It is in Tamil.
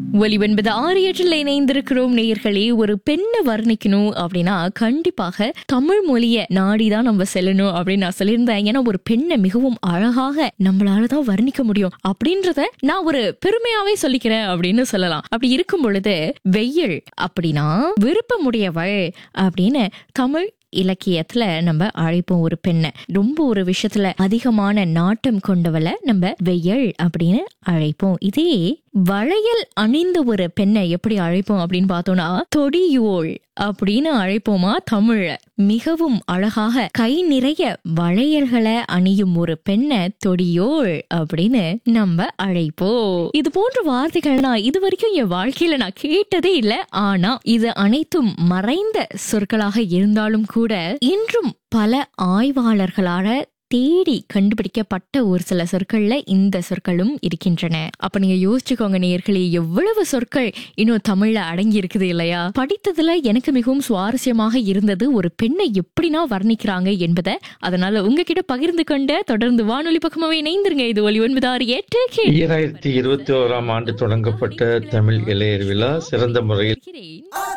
ஒலி ஒன்பது ஆறு எட்டில் இணைந்திருக்கிறோம் நேயர்களே ஒரு பெண்ணை வர்ணிக்கணும் அப்படின்னா கண்டிப்பாக தமிழ் மொழியை நாடிதான் நம்ம செல்லணும் அப்படின்னு நான் சொல்லியிருந்தேன் ஏன்னா ஒரு பெண்ணை மிகவும் அழகாக நம்மளால தான் வர்ணிக்க முடியும் அப்படின்றத நான் ஒரு பெருமையாவே சொல்லிக்கிறேன் அப்படின்னு சொல்லலாம் அப்படி இருக்கும் பொழுது வெயில் அப்படின்னா விருப்பமுடையவள் அப்படின்னு தமிழ் இலக்கியத்துல நம்ம அழைப்போம் ஒரு பெண்ணை ரொம்ப ஒரு விஷயத்துல அதிகமான நாட்டம் கொண்டவளை நம்ம வெயல் அப்படின்னு அழைப்போம் இதே வளையல் அணிந்த ஒரு பெண்ணை எப்படி அழைப்போம் அப்படின்னு பார்த்தோம்னா தொடியோள் அப்படின்னு அழைப்போமா தமிழ மிகவும் அழகாக கை நிறைய வளையல்களை அணியும் ஒரு பெண்ணை தொடியோள் அப்படின்னு நம்ம அழைப்போம் இது போன்ற வார்த்தைகள் நான் இது வரைக்கும் என் வாழ்க்கையில நான் கேட்டதே இல்லை ஆனா இது அனைத்தும் மறைந்த சொற்களாக இருந்தாலும் கூட இன்றும் பல ஆய்வாளர்களால தேடி கண்டுபிடிக்கப்பட்ட ஒரு சில சொற்கள்ல இந்த சொற்களும் இருக்கின்றன அப்ப நீங்க யோசிச்சுக்கோங்க நேர்களே எவ்வளவு சொற்கள் இன்னும் தமிழ்ல அடங்கி இருக்குது இல்லையா படித்ததுல எனக்கு மிகவும் சுவாரஸ்யமாக இருந்தது ஒரு பெண்ணை எப்படினா வர்ணிக்கிறாங்க என்பதை அதனால உங்ககிட்ட பகிர்ந்து கொண்ட தொடர்ந்து வானொலி பக்கமாவே இணைந்திருங்க இது ஒலி ஒன்பது ஆறு எட்டு கேள்வி ஈராயிரத்தி இருபத்தி ஓராம் ஆண்டு தொடங்கப்பட்ட தமிழ் இளையர் விழா சிறந்த முறையில் இருக்கிறேன்.